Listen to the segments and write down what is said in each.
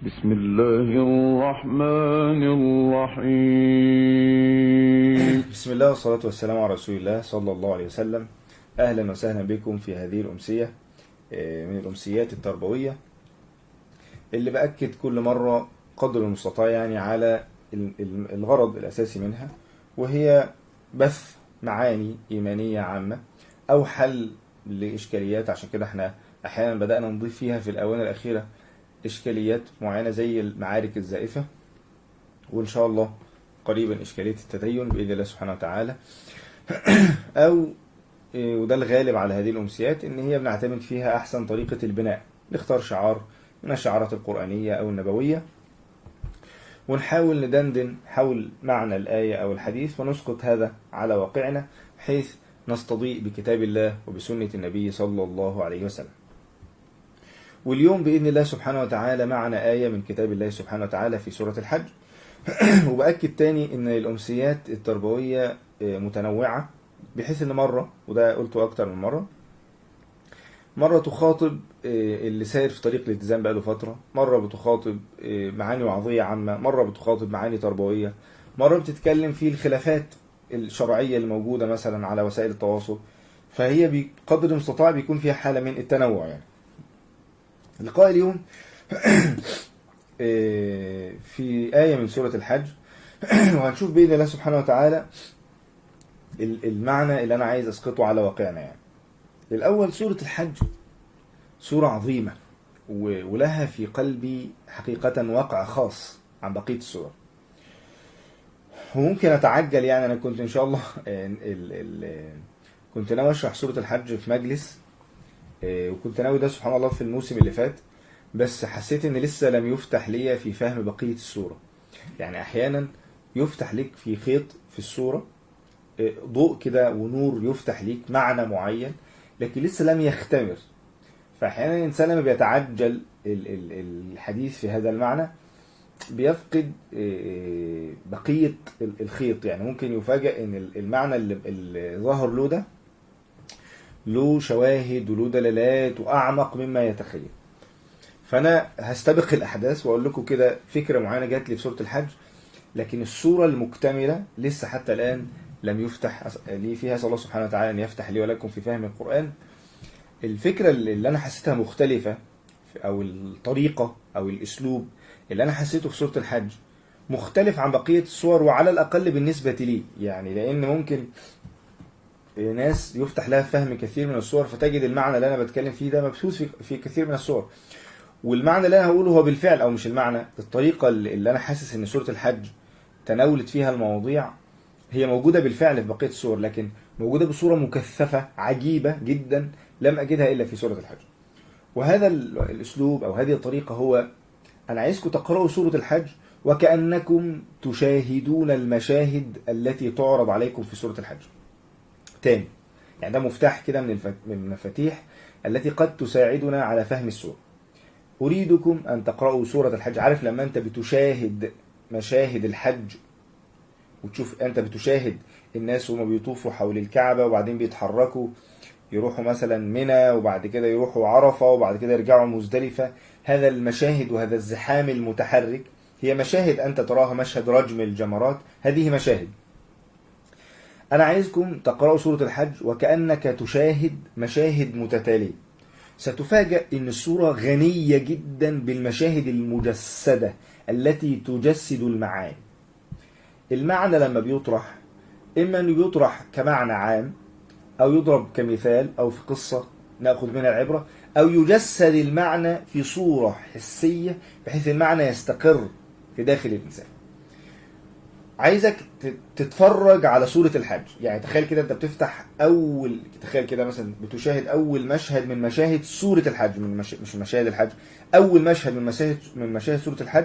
بسم الله الرحمن الرحيم بسم الله والصلاة والسلام على رسول الله صلى الله عليه وسلم أهلا وسهلا بكم في هذه الأمسية آه، من الأمسيات التربوية اللي بأكد كل مرة قدر المستطاع يعني على ال- ال- الغرض الأساسي منها وهي بث معاني إيمانية عامة أو حل لإشكاليات عشان كده احنا أحيانا بدأنا نضيف فيها في الآونة الأخيرة إشكاليات معينة زي المعارك الزائفة وإن شاء الله قريبا إشكالية التدين بإذن الله سبحانه وتعالى أو إيه، وده الغالب على هذه الأمسيات إن هي بنعتمد فيها أحسن طريقة البناء نختار شعار من الشعارات القرآنية أو النبوية ونحاول ندندن حول معنى الآية أو الحديث ونسقط هذا على واقعنا بحيث نستضيء بكتاب الله وبسنة النبي صلى الله عليه وسلم واليوم بإذن الله سبحانه وتعالى معنا آية من كتاب الله سبحانه وتعالى في سورة الحج وبأكد تاني إن الأمسيات التربوية آه، متنوعة بحيث إن مرة وده قلته أكتر من مرة مرة تخاطب آه، اللي ساير في طريق الالتزام بقاله فترة مرة بتخاطب آه، معاني وعظية عامة مرة بتخاطب معاني تربوية مرة بتتكلم في الخلافات الشرعية الموجودة مثلا على وسائل التواصل فهي بقدر المستطاع بيكون فيها حالة من التنوع يعني لقاء اليوم آه، في آية من سورة الحج وهنشوف بإذن الله سبحانه وتعالى ال- المعنى اللي أنا عايز أسقطه على واقعنا يعني الأول سورة الحج سورة عظيمة و- ولها في قلبي حقيقة واقع خاص عن بقية السور وممكن أتعجل يعني أنا كنت إن شاء الله ال ال ال كنت ناوي أشرح سورة الحج في مجلس آه، وكنت ناوي ده سبحان الله في الموسم اللي فات بس حسيت ان لسه لم يفتح ليا في فهم بقية السورة يعني احيانا يفتح لك في خيط في السورة آه، ضوء كده ونور يفتح ليك معنى معين لكن لسه لم يختمر فاحيانا الانسان لما بيتعجل ال- ال- الحديث في هذا المعنى بيفقد آه، بقية ال- الخيط يعني ممكن يفاجئ ان ال- المعنى اللي اللي ظهر له ده له شواهد وله دلالات واعمق مما يتخيل فانا هستبق الاحداث واقول لكم كده فكره معينه جات لي في سوره الحج لكن الصوره المكتمله لسه حتى الان لم يفتح أس- لي فيها اسال الله سبحانه وتعالى ان يفتح لي ولكم في فهم القران الفكره اللي اللي انا حسيتها مختلفه او الطريقه او الاسلوب اللي انا حسيته في سوره الحج مختلف عن بقيه الصور وعلى الاقل بالنسبه لي يعني لان ممكن ناس يفتح لها فهم كثير من الصور فتجد المعنى اللي انا بتكلم فيه ده مبثوث في, في كثير من الصور والمعنى اللي انا هقوله هو بالفعل او مش المعنى الطريقه اللي اللي انا حاسس ان سوره الحج تناولت فيها المواضيع هي موجوده بالفعل في بقيه السور لكن موجوده بصوره مكثفه عجيبه جدا لم اجدها الا في سوره الحج وهذا ال- الاسلوب او هذه الطريقه هو انا عايزكم تقراوا سوره الحج وكانكم تشاهدون المشاهد التي تعرض عليكم في سوره الحج تاني يعني ده مفتاح كده من الف- من المفاتيح التي قد تساعدنا على فهم السورة أريدكم أن تقرأوا سورة الحج عارف لما أنت بتشاهد مشاهد الحج وتشوف أنت بتشاهد الناس وهم بيطوفوا حول الكعبة وبعدين بيتحركوا يروحوا مثلا منى وبعد كده يروحوا عرفة وبعد كده يرجعوا مزدلفة هذا المشاهد وهذا الزحام المتحرك هي مشاهد أنت تراها مشهد رجم الجمرات هذه مشاهد أنا عايزكم تقرأوا سورة الحج وكأنك تشاهد مشاهد متتالية ستفاجأ أن السورة غنية جدا بالمشاهد المجسدة التي تجسد المعاني المعنى لما بيطرح إما أنه يطرح كمعنى عام أو يضرب كمثال أو في قصة نأخذ منها العبرة أو يجسد المعنى في صورة حسية بحيث المعنى يستقر في داخل الإنسان عايزك ت- تتفرج على سورة الحج يعني تخيل كده انت بتفتح اول تخيل كده مثلا بتشاهد اول مشهد من مشاهد سورة الحج من مش, مش مشاهد الحج اول مشهد من مشاهد من مشاهد سورة الحج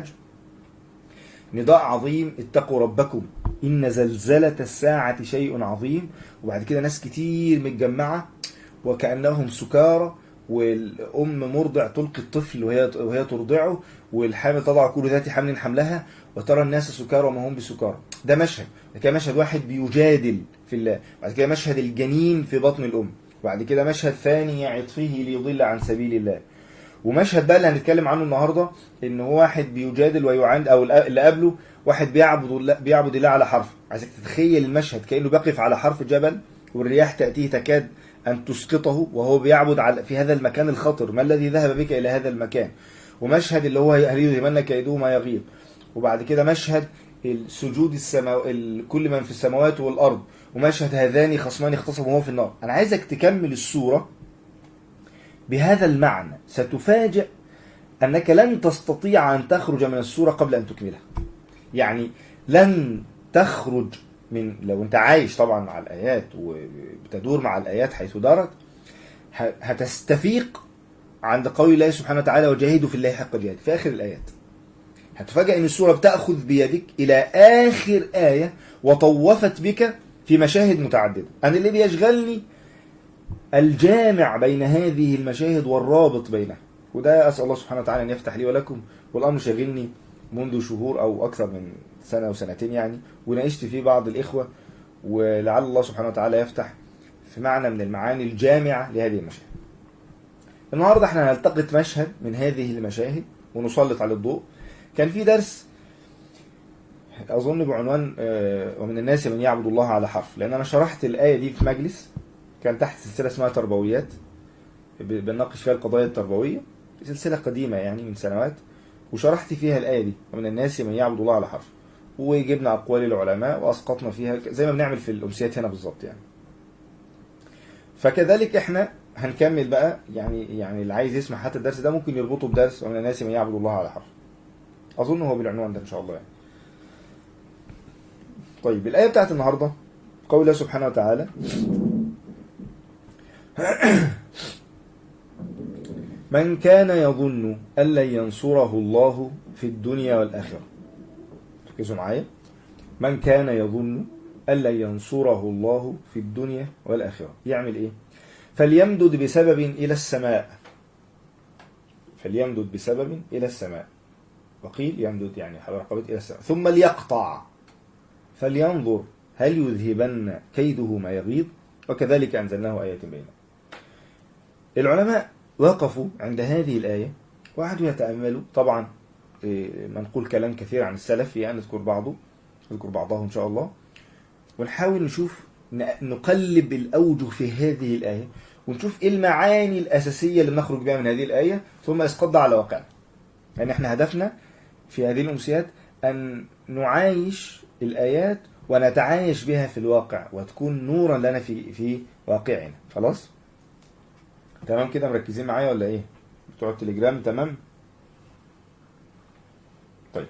نداء عظيم اتقوا ربكم ان زلزلة الساعة شيء عظيم وبعد كده ناس كتير متجمعة وكأنهم سكارى والأم مرضع تلقي الطفل وهي وهي ترضعه والحامل تضع كل ذات حمل حملها وترى الناس سكارى وما هم بسكارى ده مشهد ده كده مشهد واحد بيجادل في الله بعد كده مشهد الجنين في بطن الأم وبعد كده مشهد ثاني يعظ فيه ليضل عن سبيل الله ومشهد بقى اللي هنتكلم عنه النهارده ان هو واحد بيجادل ويعاند او اللي قبله واحد بيعبد الله بيعبد الله على حرف عايزك تتخيل المشهد كانه بيقف على حرف جبل والرياح تاتيه تكاد ان تسقطه وهو بيعبد على في هذا المكان الخطر ما الذي ذهب بك الى هذا المكان ومشهد اللي هو هل يذهبن كيده ما يغيب وبعد كده مشهد السجود السماو... ال... كل من في السماوات والارض ومشهد هذان خصمان اختصموا وهو في النار انا عايزك تكمل السوره بهذا المعنى ستفاجئ انك لن تستطيع ان تخرج من السوره قبل ان تكملها يعني لن تخرج من لو انت عايش طبعا مع الايات وبتدور مع الايات حيث دارت هتستفيق عند قول الله سبحانه وتعالى وجاهدوا في الله حق جهاده في اخر الايات هتفاجئ ان السوره بتاخذ بيدك الى اخر ايه وطوفت بك في مشاهد متعدده انا اللي بيشغلني الجامع بين هذه المشاهد والرابط بينها وده اسال الله سبحانه وتعالى ان يفتح لي ولكم والامر شاغلني منذ شهور او اكثر من سنه وسنتين يعني وناقشت فيه بعض الاخوه ولعل الله سبحانه وتعالى يفتح في معنى من المعاني الجامعه لهذه المشاهد. النهارده احنا هنلتقط مشهد من هذه المشاهد ونسلط على الضوء. كان في درس اظن بعنوان ومن الناس من يعبد الله على حرف لان انا شرحت الايه دي في مجلس كان تحت سلسله اسمها تربويات بنناقش فيها القضايا التربويه سلسله قديمه يعني من سنوات وشرحت فيها الآية دي ومن الناس من يعبد الله على حرف وجبنا أقوال العلماء وأسقطنا فيها زي ما بنعمل في الأمسيات هنا بالظبط يعني فكذلك احنا هنكمل بقى يعني يعني اللي عايز يسمع حتى الدرس ده ممكن يربطه بدرس ومن الناس من يعبد الله على حرف أظن هو بالعنوان ده إن شاء الله يعني طيب الآية بتاعت النهاردة قول الله سبحانه وتعالى من كان يظن أن لن ينصره الله في الدنيا والآخرة ركزوا معايا من كان يظن أن لن ينصره الله في الدنيا والآخرة يعمل إيه فليمدد بسبب إلى السماء فليمدد بسبب إلى السماء وقيل يمدد يعني حول رقبته إلى السماء ثم ليقطع فلينظر هل يذهبن كيده ما يغيظ وكذلك أنزلناه آية بينه العلماء وقفوا عند هذه الآية وقعدوا يتأملوا طبعا منقول كلام كثير عن السلف يعني نذكر بعضه نذكر بعضه إن شاء الله ونحاول نشوف نقلب الأوجه في هذه الآية ونشوف إيه المعاني الأساسية اللي بنخرج بها من هذه الآية ثم إسقاطها على واقعنا يعني احنا هدفنا في هذه الأمسيات أن نعايش الآيات ونتعايش بها في الواقع وتكون نورا لنا في في واقعنا خلاص تمام كده مركزين معايا ولا ايه بتوع التليجرام تمام طيب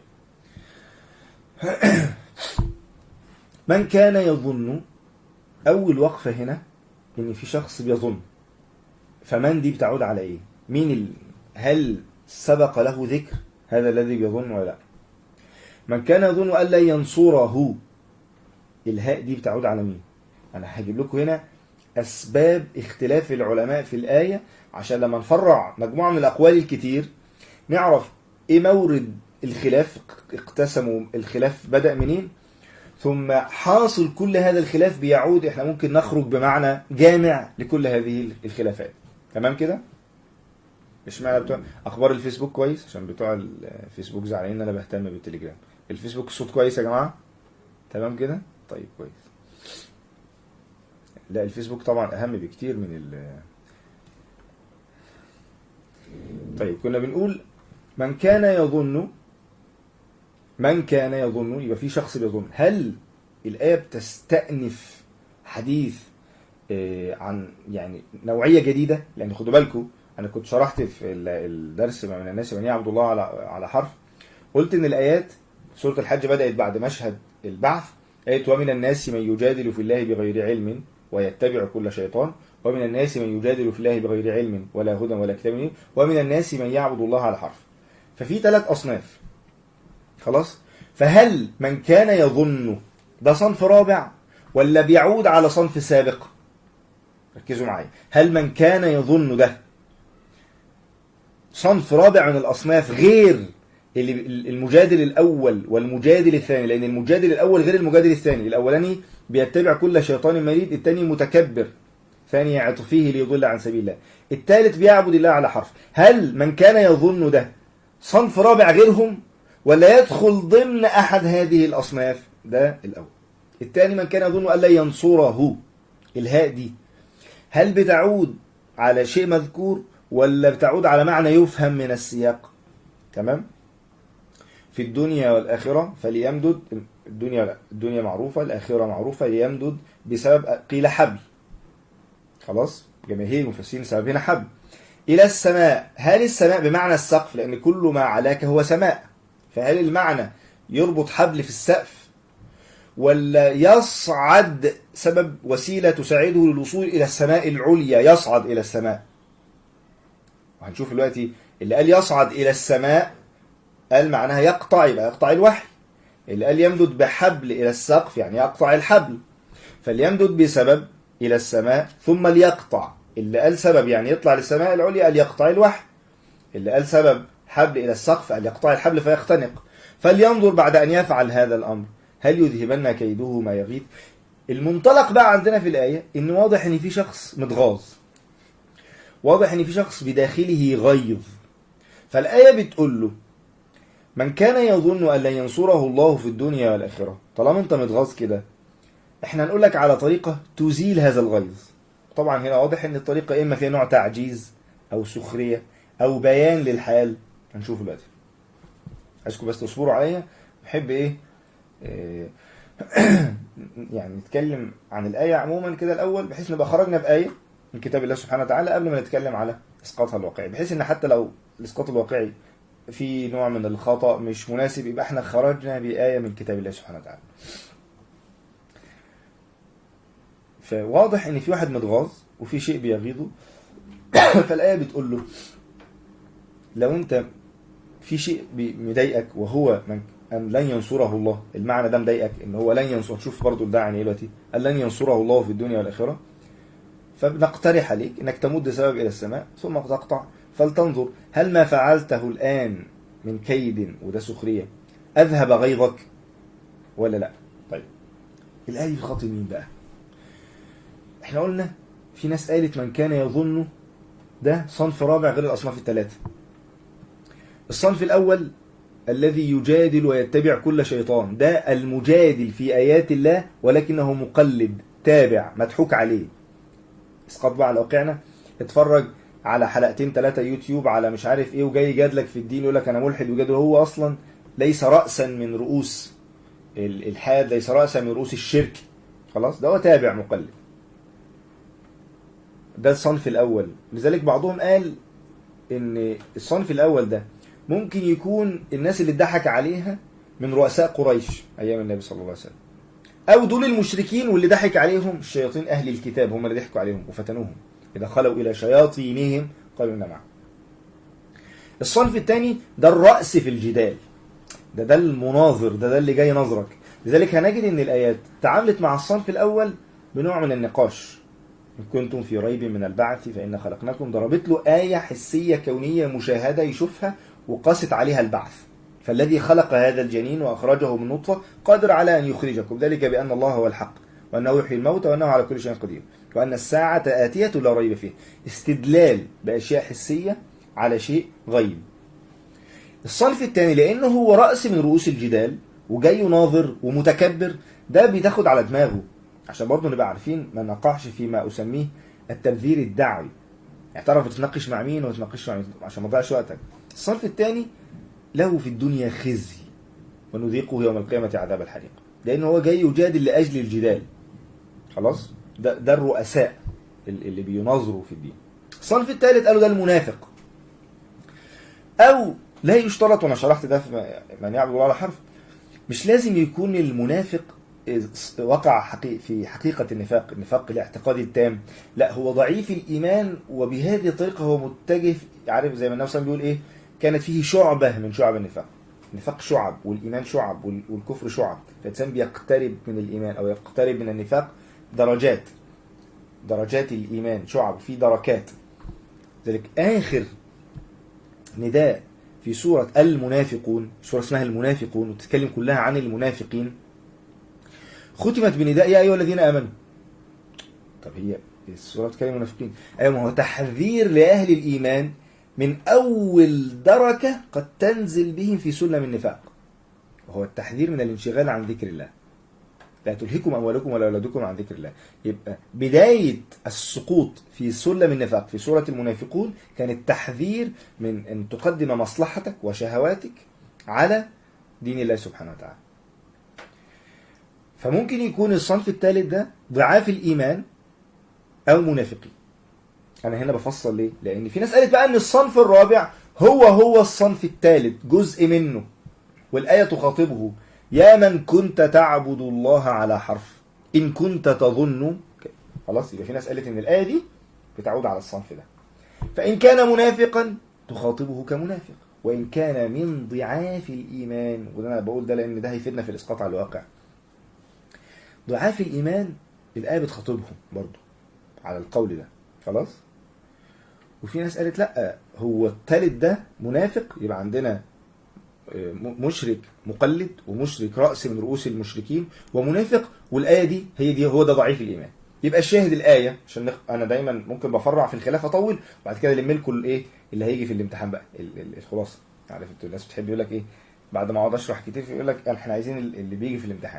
من كان يظن اول وقفه هنا ان في شخص بيظن فمن دي بتعود على ايه مين ال... هل سبق له ذكر هذا الذي بيظن ولا لا من كان يظن ان لا ينصره الهاء دي بتعود على مين انا هجيب لكم هنا أسباب اختلاف العلماء في الآية عشان لما نفرع مجموعة من الأقوال الكتير نعرف إيه مورد الخلاف اقتسموا الخلاف بدأ منين ثم حاصل كل هذا الخلاف بيعود احنا ممكن نخرج بمعنى جامع لكل هذه الخلافات تمام كده مش معنى بتوع اخبار الفيسبوك كويس عشان بتوع الفيسبوك زعلانين ان انا بهتم بالتليجرام الفيسبوك الصوت كويس يا جماعه تمام كده طيب كويس لا الفيسبوك طبعا اهم بكتير من ال طيب كنا بنقول من كان يظن من كان يظن يبقى في شخص بيظن هل الآية بتستأنف حديث عن يعني نوعية جديدة لأن خدوا بالكم أنا كنت شرحت في الدرس من الناس من يعبد الله على على حرف قلت إن الآيات سورة الحج بدأت بعد مشهد البعث آية ومن الناس من يجادل في الله بغير علم ويتبع كل شيطان ومن الناس من يجادل في الله بغير علم ولا هدى ولا كتاب منير ومن الناس من يعبد الله على حرف ففي ثلاث أصناف خلاص فهل من كان يظن ده صنف رابع ولا بيعود على صنف سابق ركزوا معايا هل من كان يظن ده صنف رابع من الأصناف غير المجادل الأول والمجادل الثاني لأن المجادل الأول غير المجادل الثاني الأولاني بيتبع كل شيطان مريد الثاني متكبر ثاني عطفه ليضل عن سبيل الله الثالث بيعبد الله على حرف هل من كان يظن ده صنف رابع غيرهم ولا يدخل ضمن أحد هذه الأصناف ده الأول الثاني من كان يظن ألا ينصره الهاء دي هل بتعود على شيء مذكور ولا بتعود على معنى يفهم من السياق تمام في الدنيا والآخرة فليمدد الدنيا الدنيا معروفة الآخرة معروفة ليمدد بسبب قيل حبل خلاص جماهير المفسرين سبب هنا حبل إلى السماء هل السماء بمعنى السقف لأن كل ما علاك هو سماء فهل المعنى يربط حبل في السقف ولا يصعد سبب وسيلة تساعده للوصول إلى السماء العليا يصعد إلى السماء وهنشوف دلوقتي اللي قال يصعد إلى السماء قال معناها يقطع يبقى يقطع الوحي اللي قال يمدد بحبل إلى السقف يعني يقطع الحبل فليمدد بسبب إلى السماء ثم ليقطع اللي قال سبب يعني يطلع للسماء العليا قال يقطع الوحي اللي قال سبب حبل إلى السقف قال يقطع الحبل فيختنق فلينظر بعد أن يفعل هذا الأمر هل يذهبن كيده ما يغيث المنطلق بقى عندنا في الآية إن واضح إن في شخص متغاظ واضح إن في شخص بداخله غيظ فالآية بتقول له من كان يظن أن لن ينصره الله في الدنيا والآخرة طالما أنت متغاظ كده احنا هنقول لك على طريقة تزيل هذا الغيظ طبعا هنا واضح ان الطريقة اما فيها نوع تعجيز او سخرية او بيان للحال هنشوف دلوقتي عايزكم بس تصبروا عليا بحب ايه, إيه يعني نتكلم عن الآية عموما كده الأول بحيث نبقى خرجنا بآية من كتاب الله سبحانه وتعالى قبل ما نتكلم على إسقاطها الواقعي بحيث إن حتى لو الإسقاط الواقعي في نوع من الخطأ مش مناسب يبقى احنا خرجنا بآية من كتاب الله سبحانه وتعالى فواضح ان في واحد متغاظ وفي شيء بيغيظه فالآية بتقول له لو انت في شيء مضايقك وهو من أن لن ينصره الله المعنى ده مضايقك ان هو لن ينصر شوف برضو ده يعني ايه دلوقتي أن لن ينصره الله في الدنيا والآخرة فنقترح عليك انك تمد سبب الى السماء ثم تقطع فلتنظر هل ما فعلته الآن من كيد وده سخرية أذهب غيظك ولا لا طيب الآية في خاطر مين بقى احنا قلنا في ناس قالت من كان يظن ده صنف رابع غير الأصناف الثلاثة الصنف الأول الذي يجادل ويتبع كل شيطان ده المجادل في آيات الله ولكنه مقلد تابع مضحوك عليه اسقط بقى على واقعنا اتفرج على حلقتين ثلاثة يوتيوب على مش عارف ايه وجاي يجادلك في الدين يقول لك انا ملحد وجادل هو اصلا ليس رأسا من رؤوس الالحاد ليس رأسا من رؤوس الشرك خلاص ده هو تابع مقلد ده الصنف الاول لذلك بعضهم قال ان الصنف الاول ده ممكن يكون الناس اللي اتضحك عليها من رؤساء قريش ايام النبي صلى الله عليه وسلم او دول المشركين واللي ضحك عليهم الشياطين اهل الكتاب هم اللي ضحكوا عليهم وفتنوهم اذا خلوا الى شياطينهم قالوا انا معهم الصنف الثاني ده الرأس في الجدال ده ده المناظر ده ده اللي جاي نظرك لذلك هنجد ان الايات تعاملت مع الصنف الاول بنوع من النقاش إن كنتم في ريب من البعث فإن خلقناكم ضربت له آية حسية كونية مشاهدة يشوفها وقاست عليها البعث فالذي خلق هذا الجنين وأخرجه من نطفة قادر على أن يخرجكم ذلك بأن الله هو الحق وأنه يحيي الموت وأنه على كل شيء قدير وأن الساعة آتية لا ريب فيه استدلال بأشياء حسية على شيء غيب الصنف الثاني لأنه هو رأس من رؤوس الجدال وجاي يناظر ومتكبر ده بتاخد على دماغه عشان برضه نبقى عارفين ما نقعش فيما أسميه التبذير الدعوي يعني تعرف تتناقش مع مين وما تتناقش مع مين عشان ما تضيعش وقتك الصنف الثاني له في الدنيا خزي ونذيقه يوم القيامة عذاب الحريق لأن هو جاي يجادل لأجل الجدال خلاص ده, ده الرؤساء اللي بيناظروا في الدين الصنف الثالث قالوا ده المنافق أو لا يشترط وأنا شرحت ده في من يعبد الله على حرف مش لازم يكون المنافق وقع حقيقي في حقيقة النفاق النفاق الاعتقادي التام لا هو ضعيف الإيمان وبهذه الطريقة هو متجه عارف زي ما النبي صلى الله عليه وسلم بيقول إيه كانت فيه شعبة من شعب النفاق النفاق شعب والإيمان شعب والكفر شعب فالإنسان بيقترب من الإيمان أو يقترب من النفاق درجات درجات الإيمان شعب في دركات ذلك آخر نداء في سورة المنافقون سورة اسمها المنافقون وتتكلم كلها عن المنافقين ختمت بنداء يا أيها الذين آمنوا طب هي السورة بتتكلم المنافقين أيوة ما هو تحذير لأهل الإيمان من أول دركة قد تنزل بهم في سلم النفاق وهو التحذير من الانشغال عن ذكر الله لا تلهكم أموالكم ولا أولادكم عن ذكر الله يبقى بداية السقوط في سلم النفاق في سورة المنافقون كان التحذير من أن تقدم مصلحتك وشهواتك على دين الله سبحانه وتعالى فممكن يكون الصنف الثالث ده ضعاف الإيمان أو منافقين أنا هنا بفصل ليه؟ لأن في ناس قالت بقى أن الصنف الرابع هو هو الصنف الثالث جزء منه والآية تخاطبه يا من كنت تعبد الله على حرف إن كنت تظن خلاص يبقى في ناس قالت إن الآية دي بتعود على الصنف ده فإن كان منافقا تخاطبه كمنافق وإن كان من ضعاف الإيمان وده أنا بقول ده لأن ده هيفيدنا في الإسقاط على الواقع ضعاف الإيمان الآية بتخاطبهم برضو على القول ده خلاص وفي ناس قالت لا هو التالت ده منافق يبقى عندنا مشرك مقلد ومشرك رأس من رؤوس المشركين ومنافق والآية دي هي دي هو ده ضعيف الإيمان يبقى الشاهد الآية عشان نخ... أنا دايما ممكن بفرع في الخلاف أطول وبعد كده ألم لكم الإيه اللي هيجي في الامتحان بقى ال... ال... الخلاصة عارف انتوا الناس بتحب يقول لك إيه بعد ما أقعد أشرح كتير يقول لك احنا عايزين اللي بيجي في الامتحان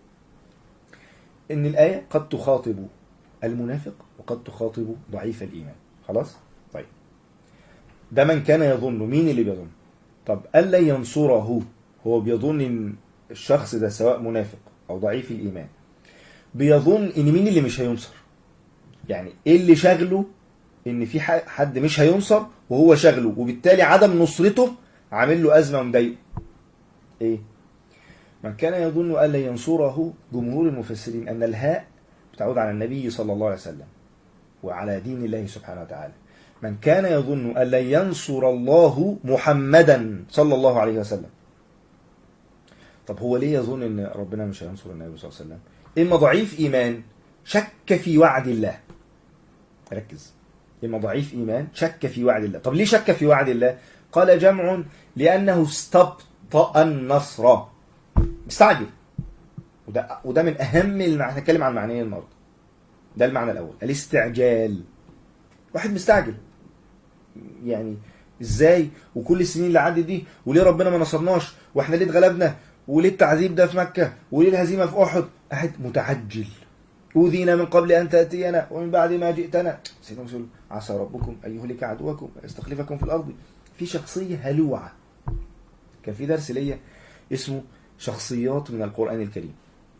إن الآية قد تخاطب المنافق وقد تخاطب ضعيف الإيمان خلاص طيب ده من كان يظن مين اللي بيظن طب ألا ينصره هو بيظن ان الشخص ده سواء منافق او ضعيف الايمان بيظن ان مين اللي مش هينصر يعني ايه اللي شغله ان في حد مش هينصر وهو شغله وبالتالي عدم نصرته عامل له ازمه ومضايقه ايه من كان يظن ألا ينصره جمهور المفسرين أن الهاء بتعود على النبي صلى الله عليه وسلم وعلى دين الله سبحانه وتعالى من كان يظن أن لن ينصر الله محمدا صلى الله عليه وسلم طب هو ليه يظن أن ربنا مش هينصر النبي صلى الله عليه وسلم إما ضعيف إيمان شك في وعد الله ركز إما ضعيف إيمان شك في وعد الله طب ليه شك في وعد الله قال جمع لأنه استبطأ النصر مستعجل وده, وده من أهم المعنى هنتكلم عن معنيين النهارده ده المعنى الأول الاستعجال واحد مستعجل يعني ازاي وكل السنين اللي عدت دي وليه ربنا ما نصرناش واحنا ليه اتغلبنا وليه التعذيب ده في مكة وليه الهزيمة في أحد قاعد متعجل أوذينا من قبل أن تأتينا ومن بعد ما جئتنا سيدنا مسلم عسى ربكم أن يهلك عدوكم ويستخلفكم في الأرض في شخصية هلوعة كان في درس ليا اسمه شخصيات من القرآن الكريم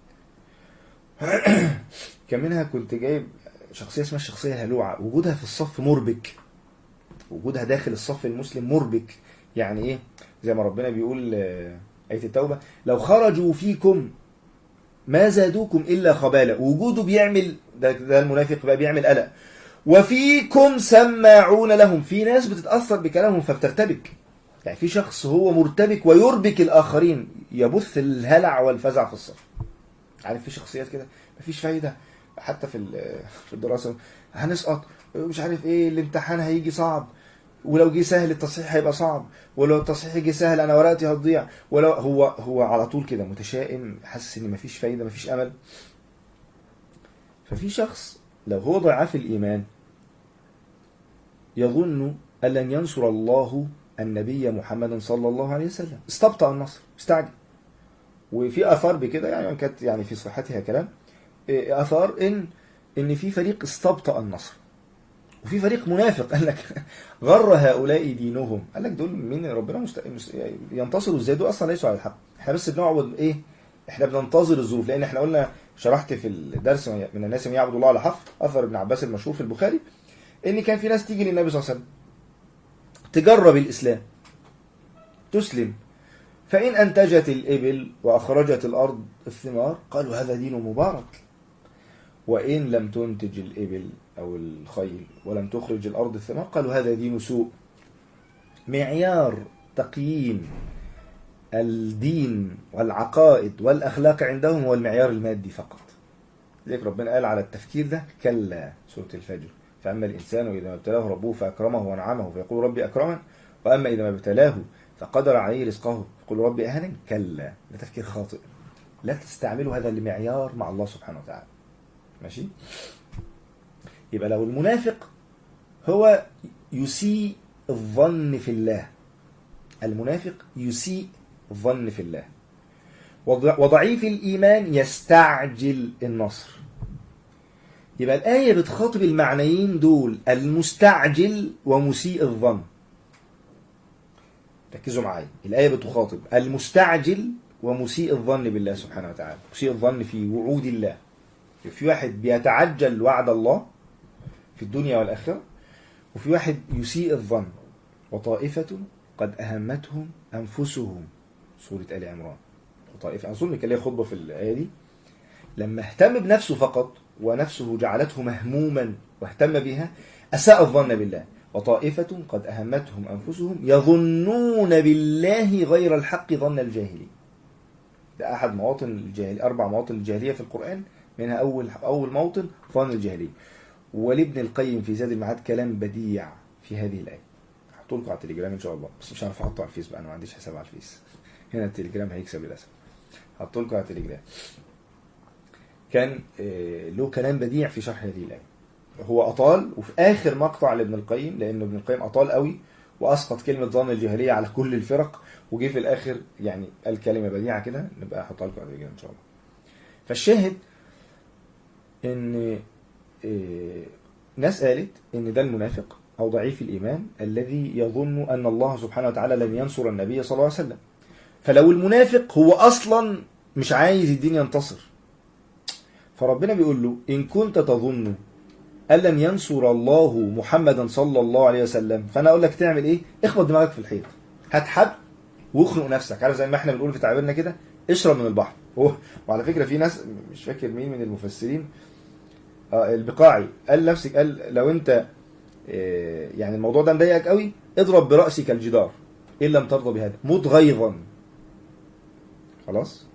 كان منها كنت جايب شخصية اسمها الشخصية هلوعة وجودها في الصف مربك وجودها داخل الصف المسلم مربك يعني ايه زي ما ربنا بيقول آية التوبة لو خرجوا فيكم ما زادوكم إلا خبالة وجوده بيعمل ده, ده المنافق بقى بيعمل قلق وفيكم سماعون لهم في ناس بتتأثر بكلامهم فبترتبك يعني في شخص هو مرتبك ويربك الآخرين يبث الهلع والفزع في الصف عارف في شخصيات كده مفيش فايدة حتى في في الدراسة هنسقط مش عارف ايه الامتحان هيجي صعب ولو جه سهل التصحيح هيبقى صعب ولو التصحيح جه سهل انا ورقتي هتضيع ولو هو هو على طول كده متشائم حاسس ان مفيش فايده مفيش امل ففي شخص لو هو ضعاف الايمان يظن ان لن ينصر الله النبي محمد صلى الله عليه وسلم استبطأ النصر استعجل وفي اثار بكده يعني كانت يعني في صحتها كلام اثار ان ان في فريق استبطأ النصر وفي فريق منافق قال لك غر هؤلاء دينهم قال لك دول مين ربنا مست... ينتصروا ازاي دول اصلا ليسوا على الحق احنا بس بنعبد ايه احنا بننتظر الظروف لان احنا قلنا شرحت في الدرس من الناس من يعبد الله على حق اثر ابن عباس المشهور في البخاري ان كان في ناس تيجي للنبي صلى الله عليه وسلم تجرب الاسلام تسلم فان انتجت الابل واخرجت الارض الثمار قالوا هذا دين مبارك وإن لم تنتج الإبل أو الخيل ولم تخرج الأرض الثمار قالوا هذا دين سوء معيار تقييم الدين والعقائد والأخلاق عندهم هو المعيار المادي فقط لذلك ربنا قال على التفكير ده كلا سورة الفجر فأما الإنسان إذا ما ابتلاه ربه فأكرمه ونعمه فيقول ربي أكرمن وأما إذا ما ابتلاه فقدر عليه رزقه يقول ربي أهنا كلا ده تفكير خاطئ لا تستعملوا هذا المعيار مع الله سبحانه وتعالى ماشي يبقى لو المنافق هو يسيء الظن في الله المنافق يسيء الظن في الله وض- وضعيف الإيمان يستعجل النصر يبقى الآية بتخاطب المعنيين دول المستعجل ومسيء الظن ركزوا معايا الآية بتخاطب المستعجل ومسيء الظن بالله سبحانه وتعالى مسيء الظن في وعود الله في واحد بيتعجل وعد الله في الدنيا والآخرة وفي واحد يسيء الظن وطائفة قد أهمتهم أنفسهم سورة آل عمران وطائفة أظن كان ليا خطبة في الآية دي لما اهتم بنفسه فقط ونفسه جعلته مهموما واهتم بها أساء الظن بالله وطائفة قد أهمتهم أنفسهم يظنون بالله غير الحق ظن الجاهلين ده أحد مواطن الجاهلية أربع مواطن الجاهلية في القرآن منها أول أول موطن ظن الجاهلية ولابن القيم في زاد المعاد كلام بديع في هذه الآية هحطه لكم على التليجرام إن شاء الله بس مش عارف أحطه على الفيس بقى أنا ما عنديش حساب على الفيس هنا التليجرام هيكسب للأسف هحطه لكم على التليجرام كان آه، له كلام بديع في شرح هذه الآية هو أطال وفي آخر مقطع لابن القيم لأن ابن القيم أطال قوي وأسقط كلمة ظن الجاهلية على كل الفرق وجه في الآخر يعني قال كلمة بديعة كده نبقى أحطها لكم على التليجرام إن شاء الله فالشاهد إن آه، ناس قالت إن ده المنافق أو ضعيف الإيمان الذي يظن أن الله سبحانه وتعالى لن ينصر النبي صلى الله عليه وسلم فلو المنافق هو أصلا مش عايز الدين ينتصر فربنا بيقول له إن كنت تظن أن لن ينصر الله محمدا صلى الله عليه وسلم فأنا أقول لك تعمل إيه اخبط دماغك في الحيط هات حبل واخنق نفسك عارف زي ما احنا بنقول في تعبيرنا كده اشرب من البحر و- وعلى فكرة في ناس مش فاكر مين من المفسرين آه، البقاعي قال نفسك قال لو انت آه، يعني الموضوع ده مضايقك قوي اضرب برأسك الجدار ان لم ترضى بهذا موت غيظا خلاص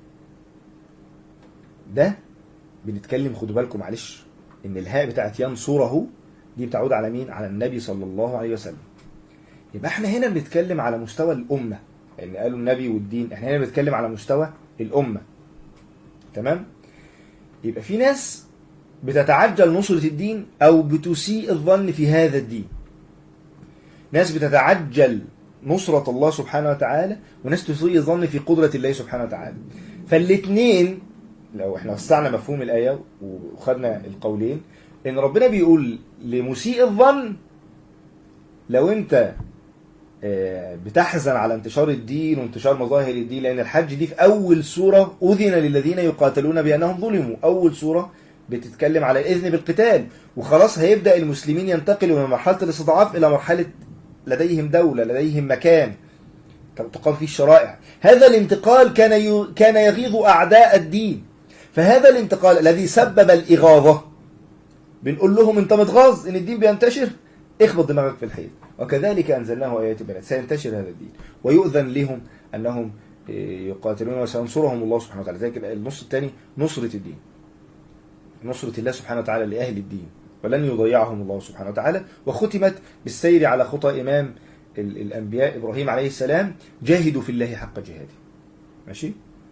ده بنتكلم خدوا بالكم معلش ان الهاء بتاعت ينصره دي بتعود على مين على النبي صلى الله عليه وسلم يبقى احنا هنا بنتكلم على مستوى الامه لان قالوا النبي والدين احنا هنا بنتكلم على مستوى الامه تمام يبقى في ناس بتتعجل نصرة الدين او بتسيء الظن في هذا الدين ناس بتتعجل نصرة الله سبحانه وتعالى وناس تسيء الظن في قدرة الله سبحانه وتعالى فالاثنين لو احنا وسعنا مفهوم الآية وخدنا القولين ان ربنا بيقول لمسيء الظن لو انت آه، بتحزن على انتشار الدين وانتشار مظاهر الدين لان الحج دي في اول سورة اذن للذين يقاتلون بانهم ظلموا اول سورة بتتكلم على الاذن بالقتال وخلاص هيبدا المسلمين ينتقلوا من مرحله الاستضعاف الى مرحله لديهم دوله لديهم مكان تقام فيه الشرائع هذا الانتقال كان ي... كان يغيظ اعداء الدين فهذا الانتقال الذي سبب الاغاظه بنقول لهم انت متغاظ ان الدين بينتشر اخبط دماغك في الحيط وكذلك انزلناه ايات بينات سينتشر هذا الدين ويؤذن لهم انهم إيه، يقاتلون وسينصرهم الله سبحانه وتعالى ذلك النص الثاني نصره الدين نصرة الله سبحانه وتعالى لأهل الدين ولن يضيعهم الله سبحانه وتعالى وختمت بالسير على خطى إمام ال- الأنبياء إبراهيم عليه السلام جاهدوا في الله حق جهاده ماشي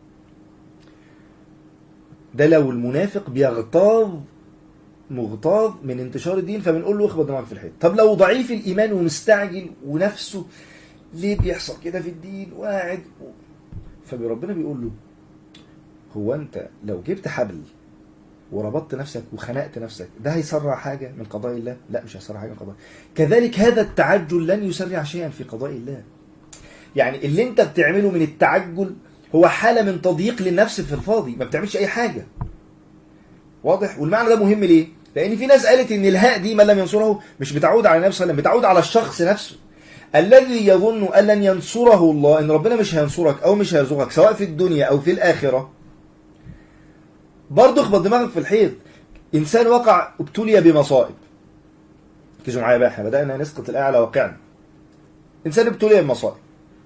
ده لو المنافق بيغتاظ مغتاظ من انتشار الدين فبنقول له اخبط دماغك في الحيط طب لو ضعيف الإيمان ومستعجل ونفسه ليه بيحصل كده في الدين وقاعد و... فبربنا بيقول له هو انت لو جبت حبل وربطت نفسك وخنقت نفسك ده هيسرع حاجة من قضاء الله لا مش هيسرع حاجة من قضاء كذلك هذا التعجل لن يسرع شيئا في قضاء الله يعني اللي انت بتعمله من التعجل هو حالة من تضييق للنفس في الفاضي ما بتعملش اي حاجة واضح والمعنى ده مهم ليه لان في ناس قالت ان الهاء دي من لم ينصره مش بتعود على النبي صلى الله عليه وسلم بتعود على الشخص نفسه الذي يظن ان لن ينصره الله ان ربنا مش هينصرك او مش هيرزقك سواء في الدنيا او في الاخره برضه اخبط دماغك في الحيط انسان وقع ابتلي بمصائب ركزوا معايا بقى احنا بدانا نسقط الايه على واقعنا انسان ابتلي بمصائب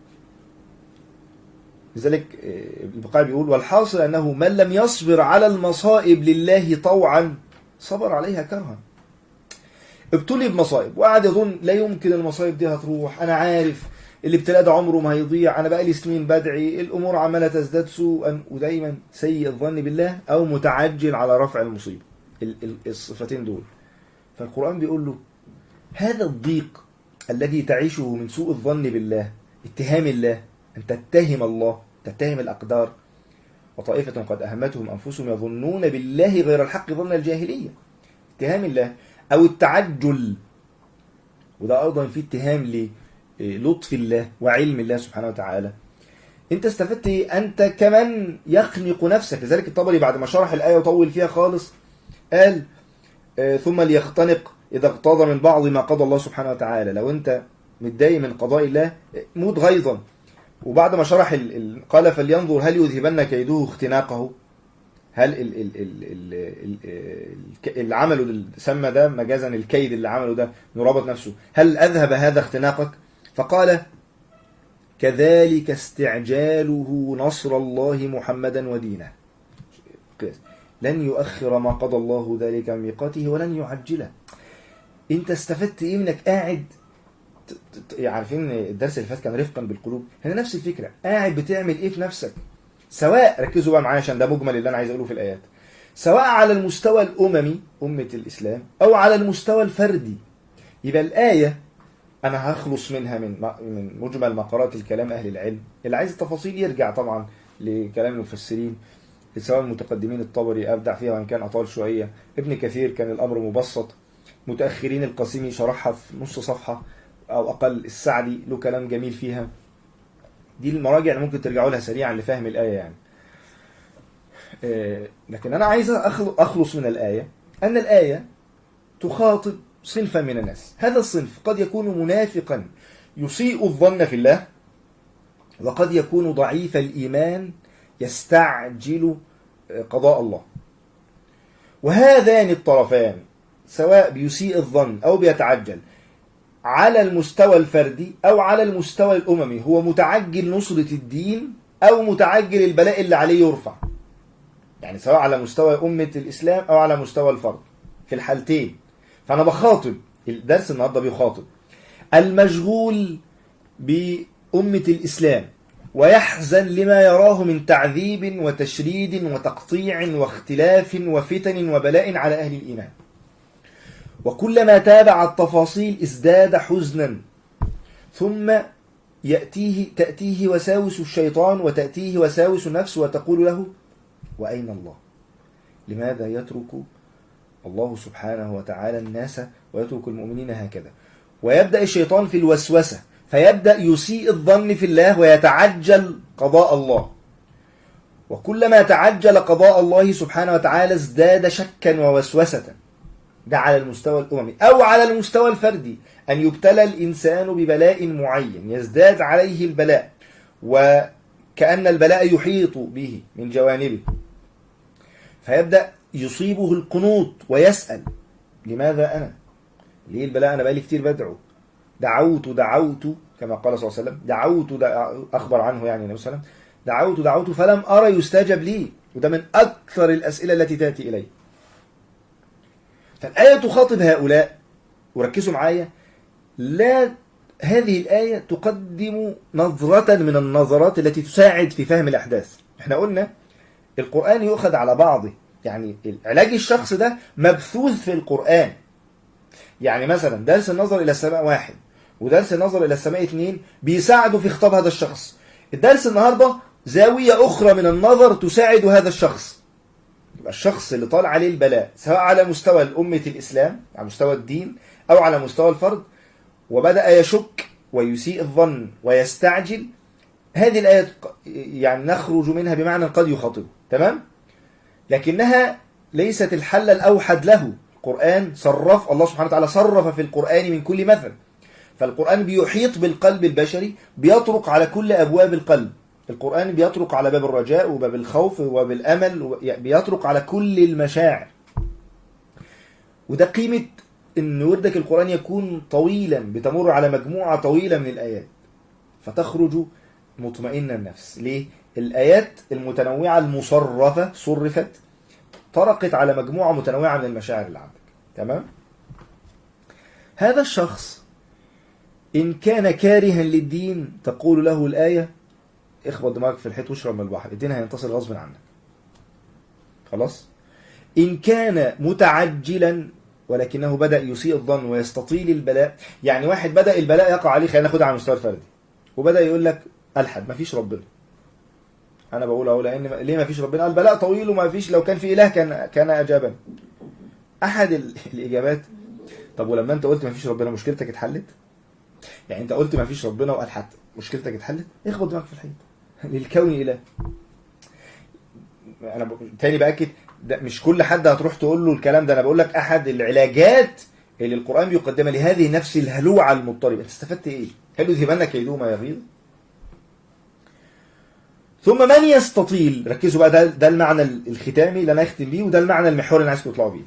لذلك آه، البقاع بيقول والحاصل انه من لم يصبر على المصائب لله طوعا صبر عليها كرها ابتلي بمصائب وقعد يظن لا يمكن المصائب دي هتروح انا عارف الابتلاء ده عمره ما هيضيع انا بقالي سنين بدعي الامور عماله تزداد سوءا ودايما سيء الظن بالله او متعجل على رفع المصيبه ال- ال- الصفتين دول فالقرآن بيقول له هذا الضيق الذي تعيشه من سوء الظن بالله اتهام الله أن تتهم الله تتهم الأقدار وطائفة قد أهمتهم أنفسهم يظنون بالله غير الحق ظن الجاهلية اتهام الله أو التعجل وده أيضا فيه اتهام للطف الله وعلم الله سبحانه وتعالى انت استفدت ايه انت كمان يخنق نفسك لذلك الطبري بعد ما شرح الايه وطول فيها خالص قال آه، ثم ليختنق اذا اغتاظ من بعض ما قضى الله سبحانه وتعالى لو انت متضايق من قضاء الله آه، موت غيظا وبعد ما شرح ال... ال... قال فلينظر هل يذهبن كيده اختناقه هل ال... ال... ال... ال... ال... ال... اللي عمله اللي سمى ده مجازا الكيد اللي عمله ده نرابط نفسه هل اذهب هذا اختناقك فقال كذلك استعجاله نصر الله محمدا ودينه قياس. لن يؤخر ما قضى الله ذلك من ميقاته ولن يعجله انت استفدت ايه منك قاعد ت- ت- عارفين الدرس اللي فات كان رفقا بالقلوب هنا نفس الفكره قاعد بتعمل ايه في نفسك سواء ركزوا بقى معايا عشان ده مجمل اللي انا عايز اقوله في الايات سواء على المستوى الاممي امه الاسلام او على المستوى الفردي يبقى الايه انا هخلص منها من من مجمل مقالات الكلام اهل العلم اللي عايز التفاصيل يرجع طبعا لكلام المفسرين سواء المتقدمين الطبري ابدع فيها وان كان اطال شويه ابن كثير كان الامر مبسط متاخرين القاسمي شرحها في نص صفحه او اقل السعدي له كلام جميل فيها دي المراجع اللي ممكن ترجعوا لها سريعا لفهم الايه يعني آه، لكن انا عايز أخل- اخلص من الايه ان الايه تخاطب صنفا من الناس هذا الصنف قد يكون منافقا يسيء الظن في الله وقد يكون ضعيف الإيمان يستعجل قضاء الله وهذان الطرفان سواء بيسيء الظن أو بيتعجل على المستوى الفردي أو على المستوى الأممي هو متعجل نصرة الدين أو متعجل البلاء اللي عليه يرفع يعني سواء على مستوى أمة الإسلام أو على مستوى الفرد في الحالتين فأنا بخاطب الدرس النهاردة بيخاطب المشغول بأمة الإسلام ويحزن لما يراه من تعذيب وتشريد وتقطيع واختلاف وفتن وبلاء على أهل الإيمان وكلما تابع التفاصيل ازداد حزنا ثم يأتيه تأتيه وساوس الشيطان وتأتيه وساوس النفس وتقول له وأين الله لماذا يترك الله سبحانه وتعالى الناس ويترك المؤمنين هكذا ويبدأ الشيطان في الوسوسة فيبدأ يسيء الظن في الله ويتعجل قضاء الله وكلما تعجل قضاء الله سبحانه وتعالى ازداد شكا ووسوسة ده على المستوى الأممي أو على المستوى الفردي أن يبتلى الإنسان ببلاء معين يزداد عليه البلاء وكأن البلاء يحيط به من جوانبه فيبدأ يصيبه القنوط ويسأل لماذا أنا ليه البلاء أنا بقالي كتير بدعو دعوت دعوت كما قال صلى الله عليه وسلم دعوت دع... أخبر عنه يعني النبي صلى الله عليه وسلم دعوت دعوت فلم أرى يستجب لي وده من أكثر الأسئلة التي تأتي إلي فالآية تخاطب هؤلاء وركزوا معايا لا هذه الآية تقدم نظرة من النظرات التي تساعد في فهم الأحداث احنا قلنا القرآن يؤخذ على بعضه يعني علاج الشخص ده مبثوث في القرآن يعني مثلا درس النظر إلى السماء واحد ودرس النظر إلى السماء اثنين بيساعدوا في خطاب هذا الشخص الدرس النهاردة زاوية أخرى من النظر تساعد هذا الشخص يبقى الشخص اللي طال عليه البلاء سواء على مستوى الأمة الإسلام على مستوى الدين أو على مستوى الفرد وبدأ يشك ويسيء الظن ويستعجل هذه الآية يعني نخرج منها بمعنى قد يخاطبه تمام لكنها ليست الحل الأوحد له القرآن صرف الله سبحانه وتعالى صرف في القرآن من كل مثل فالقرآن بيحيط بالقلب البشري بيطرق على كل أبواب القلب القرآن بيطرق على باب الرجاء وباب الخوف وباب الأمل بيطرق على كل المشاعر وده قيمة ان وردك القرآن يكون طويلا بتمر على مجموعة طويلة من الآيات فتخرج مطمئن النفس ليه؟ الآيات المتنوعة المصرفة صرفت طرقت على مجموعة متنوعة من المشاعر اللي عندك تمام؟ هذا الشخص إن كان كارها للدين تقول له الآية اخبط دماغك في الحيط واشرب من البحر الدين هينتصر غصب عنك خلاص إن كان متعجلا ولكنه بدأ يسيء الظن ويستطيل البلاء يعني واحد بدأ البلاء يقع عليه خلينا ناخدها على المستوى الفردي وبدأ يقول لك ألحد مفيش ربنا أنا بقول أهو لأن ليه مفيش ربنا البلاء طويل وما فيش لو كان في إله كان كان أجابا أحد ال- الإجابات طب ولما أنت قلت مفيش ربنا مشكلتك اتحلت يعني أنت قلت مفيش ربنا وألحدت مشكلتك اتحلت اخبط دماغك في الحيط للكون إله انا ب... تاني باكد ده مش كل حد هتروح تقول له الكلام ده انا بقول لك احد العلاجات اللي القران بيقدمها لهذه النفس الهلوعه المضطربه انت استفدت ايه؟ هل يذهبن كيدو ما يغيظ؟ ثم من يستطيل ركزوا بقى ده, ده المعنى الختامي اللي انا اختم بيه وده المعنى المحوري اللي انا عايزكم تطلعوا بيه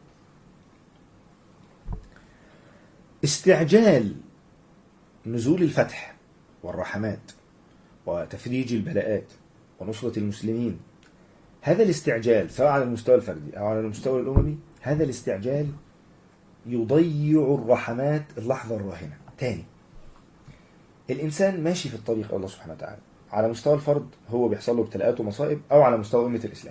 استعجال نزول الفتح والرحمات وتفريج البلاءات ونصرة المسلمين هذا الاستعجال سواء على المستوى الفردي أو على المستوى الأممي هذا الاستعجال يضيع الرحمات اللحظة الراهنة تاني الإنسان ماشي في الطريق الله سبحانه وتعالى على مستوى الفرد هو بيحصل له ابتلاءات ومصائب أو على مستوى أمة الإسلام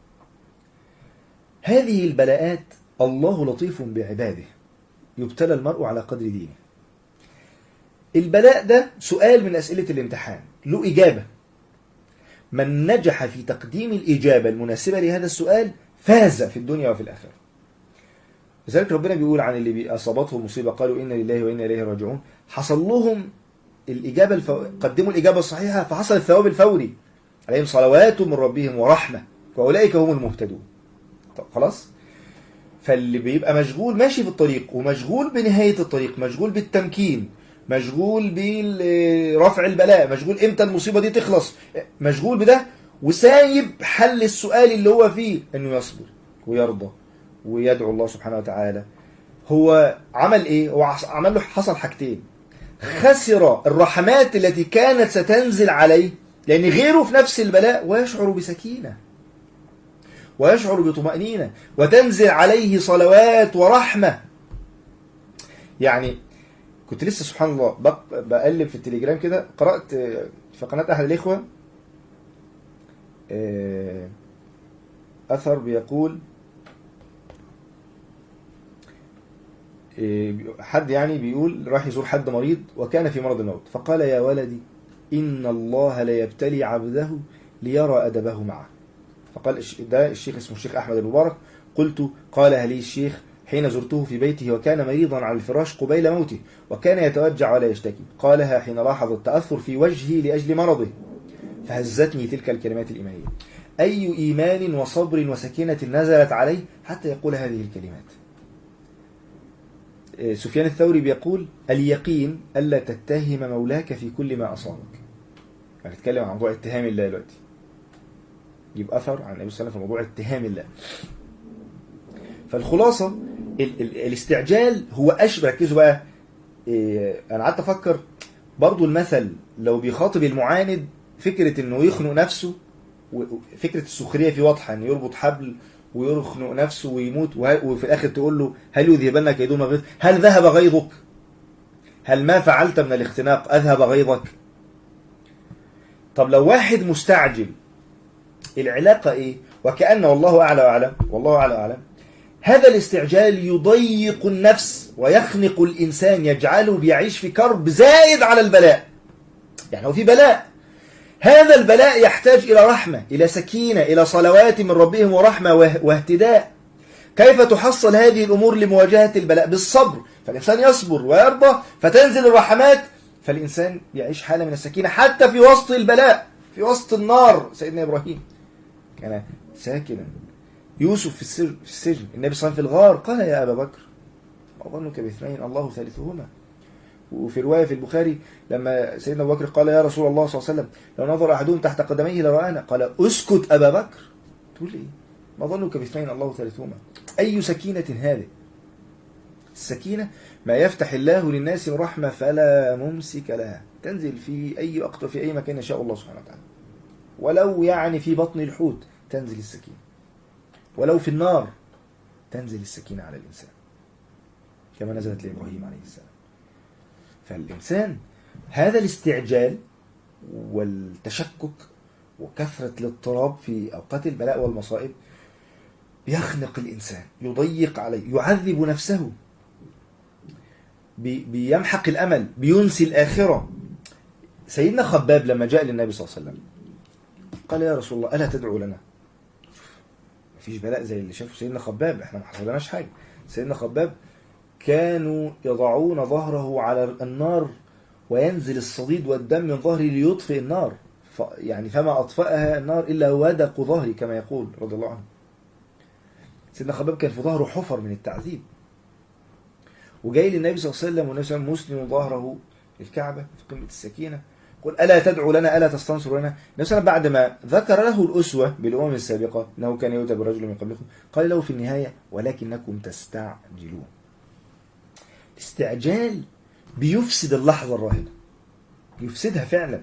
هذه البلاءات الله لطيف بعباده يبتلى المرء على قدر دينه البلاء ده سؤال من أسئلة الامتحان له إجابة من نجح في تقديم الإجابة المناسبة لهذا السؤال فاز في الدنيا وفي الآخرة لذلك ربنا بيقول عن اللي أصابتهم مصيبة قالوا إنا لله وإنا إليه راجعون حصل لهم الإجابة الفو... قدموا الإجابة الصحيحة فحصل الثواب الفوري عليهم صلوات من ربهم ورحمة وأولئك هم المهتدون طب خلاص فاللي بيبقى مشغول ماشي في الطريق ومشغول بنهاية الطريق مشغول بالتمكين مشغول برفع البلاء مشغول امتى المصيبة دي تخلص مشغول بده وسايب حل السؤال اللي هو فيه انه يصبر ويرضى ويدعو الله سبحانه وتعالى هو عمل ايه هو عمل له حصل حاجتين خسر الرحمات التي كانت ستنزل عليه لان غيره في نفس البلاء ويشعر بسكينة ويشعر بطمأنينة وتنزل عليه صلوات ورحمة يعني كنت لسه سبحان الله بقلب في التليجرام كده قرأت في قناة أحد الإخوة أثر بيقول حد يعني بيقول راح يزور حد مريض وكان في مرض الموت فقال يا ولدي إن الله ليبتلي عبده ليرى أدبه معه فقال ده الشيخ اسمه الشيخ أحمد المبارك قلت قالها لي الشيخ حين زرته في بيته وكان مريضا على الفراش قبيل موته وكان يتوجع ولا يشتكي قالها حين لاحظ التأثر في وجهه لأجل مرضه فهزتني تلك الكلمات الإيمانية أي إيمان وصبر وسكينة نزلت عليه حتى يقول هذه الكلمات سفيان الثوري بيقول اليقين ألا تتهم مولاك في كل ما أصابك هنتكلم عن موضوع اتهام الله دلوقتي يبقى أثر عن النبي صلى الله عليه وسلم في موضوع اتهام الله فالخلاصة ال ال الاستعجال هو أشبه ركزوا بقى إيه أنا قعدت أفكر برضو المثل لو بيخاطب المعاند فكرة إنه يخنق نفسه فكرة السخرية في واضحة إنه يربط حبل ويخنق نفسه ويموت وفي الآخر تقول له هل يذهبن كيدون غيظ هل ذهب غيظك هل ما فعلت من الاختناق أذهب غيظك طب لو واحد مستعجل العلاقة إيه وكأن والله أعلى وأعلم والله أعلى وأعلم هذا الاستعجال يضيق النفس ويخنق الإنسان يجعله بيعيش في كرب زايد على البلاء يعني هو في بلاء هذا البلاء يحتاج إلى رحمة إلى سكينة إلى صلوات من ربهم ورحمة واهتداء كيف تحصل هذه الأمور لمواجهة البلاء بالصبر فالإنسان يصبر ويرضى فتنزل الرحمات فالإنسان يعيش حالة من السكينة حتى في وسط البلاء في وسط النار سيدنا إبراهيم كان ساكنا يوسف في السجن, في السجن النبي صلى الله عليه وسلم في الغار قال يا أبا بكر ما ظنك باثنين الله ثالثهما وفي رواية في البخاري لما سيدنا أبو بكر قال يا رسول الله صلى الله عليه وسلم لو نظر أحدهم تحت قدميه لرآنا قال اسكت أبا بكر تقول إيه ما ظنك باثنين الله ثالثهما أي سكينة هذه السكينة ما يفتح الله للناس رحمة فلا ممسك لها تنزل في أي وقت وفي أي مكان يشاء الله سبحانه وتعالى ولو يعني في بطن الحوت تنزل السكينة ولو في النار تنزل السكينة على الإنسان كما نزلت لإبراهيم عليه السلام فالإنسان هذا الاستعجال والتشكك وكثرة الاضطراب في أوقات البلاء والمصائب يخنق الإنسان يضيق عليه يعذب نفسه بي- بيمحق الأمل بينسي الآخرة سيدنا خباب لما جاء للنبي صلى الله عليه وسلم قال يا رسول الله ألا تدعو لنا مفيش بلاء زي اللي شافه سيدنا خباب احنا ما حصلناش حاجة سيدنا خباب كانوا يضعون ظهره على النار وينزل الصديد والدم من ظهره ليطفئ النار ف يعني فما أطفأها النار إلا ودق ظهري كما يقول رضي الله عنه سيدنا خباب كان في ظهره حفر من التعذيب وجاي للنبي صلى الله عليه وسلم والنبي صلى الله عليه وسلم مسلم ظهره الكعبة في قمة السكينة قل ألا تدعو لنا ألا تستنصر لنا النبي صلى الله عليه وسلم بعد ما ذكر له الأسوة بالأمم السابقة أنه كان يؤتى برجل من قبلكم قال له في النهاية ولكنكم تستعجلون الاستعجال بيفسد اللحظة الراهنة يفسدها فعلا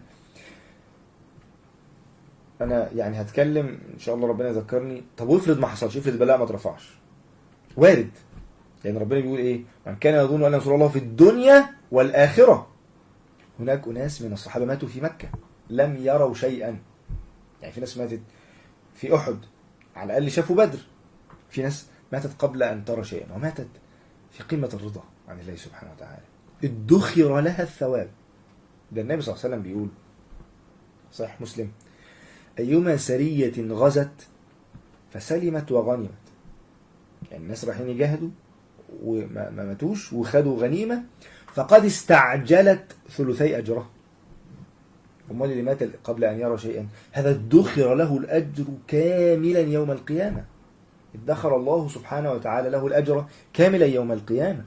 أنا يعني هتكلم إن شاء الله ربنا يذكرني طب وافرض ما حصلش افرض البلاء ما اترفعش وارد يعني ربنا بيقول ايه من كان يظن ان ينصر الله في الدنيا والاخره هناك اناس من الصحابه ماتوا في مكه لم يروا شيئا يعني في ناس ماتت في احد على الاقل شافوا بدر في ناس ماتت قبل ان ترى شيئا وماتت في قمه الرضا عن الله سبحانه وتعالى ادخر لها الثواب ده النبي صلى الله عليه وسلم بيقول صحيح مسلم ايما سريه غزت فسلمت وغنمت يعني الناس رايحين يجاهدوا وما ما ماتوش وخدوا غنيمة فقد استعجلت ثلثي أجره أمال اللي مات قبل أن يرى شيئا هذا ادخر له الأجر كاملا يوم القيامة ادخر الله سبحانه وتعالى له الأجر كاملا يوم القيامة